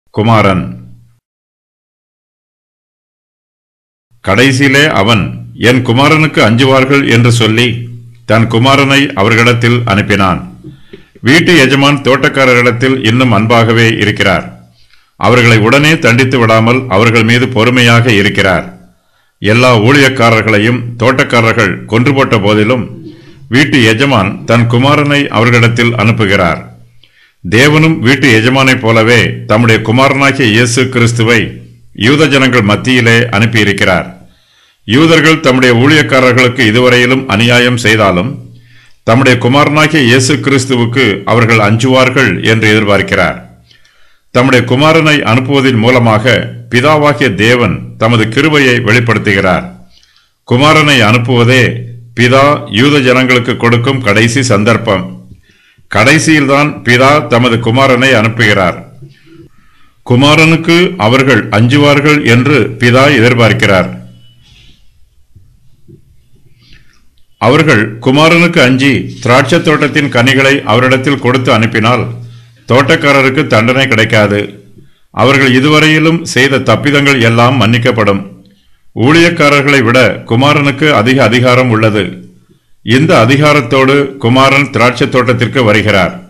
குமாரன் கடைசியிலே அவன் என் குமாரனுக்கு அஞ்சுவார்கள் என்று சொல்லி தன் குமாரனை அவர்களிடத்தில் அனுப்பினான் வீட்டு எஜமான் தோட்டக்காரர்களிடத்தில் இன்னும் அன்பாகவே இருக்கிறார் அவர்களை உடனே தண்டித்து விடாமல் அவர்கள் மீது பொறுமையாக இருக்கிறார் எல்லா ஊழியக்காரர்களையும் தோட்டக்காரர்கள் கொன்று போட்ட போதிலும் வீட்டு எஜமான் தன் குமாரனை அவர்களிடத்தில் அனுப்புகிறார் தேவனும் வீட்டு எஜமானைப் போலவே தம்முடைய குமாரனாகிய இயேசு கிறிஸ்துவை யூத ஜனங்கள் மத்தியிலே அனுப்பியிருக்கிறார் யூதர்கள் தம்முடைய ஊழியக்காரர்களுக்கு இதுவரையிலும் அநியாயம் செய்தாலும் தம்முடைய குமாரனாகிய இயேசு கிறிஸ்துவுக்கு அவர்கள் அஞ்சுவார்கள் என்று எதிர்பார்க்கிறார் தம்முடைய குமாரனை அனுப்புவதன் மூலமாக பிதாவாகிய தேவன் தமது கிருபையை வெளிப்படுத்துகிறார் குமாரனை அனுப்புவதே பிதா யூத ஜனங்களுக்கு கொடுக்கும் கடைசி சந்தர்ப்பம் கடைசியில்தான் பிதா தமது குமாரனை அனுப்புகிறார் குமாரனுக்கு அவர்கள் அஞ்சுவார்கள் என்று பிதா எதிர்பார்க்கிறார் அவர்கள் குமாரனுக்கு அஞ்சி திராட்சை தோட்டத்தின் கனிகளை அவரிடத்தில் கொடுத்து அனுப்பினால் தோட்டக்காரருக்கு தண்டனை கிடைக்காது அவர்கள் இதுவரையிலும் செய்த தப்பிதங்கள் எல்லாம் மன்னிக்கப்படும் ஊழியக்காரர்களை விட குமாரனுக்கு அதிக அதிகாரம் உள்ளது இந்த அதிகாரத்தோடு குமாரன் திராட்சை தோட்டத்திற்கு வருகிறார்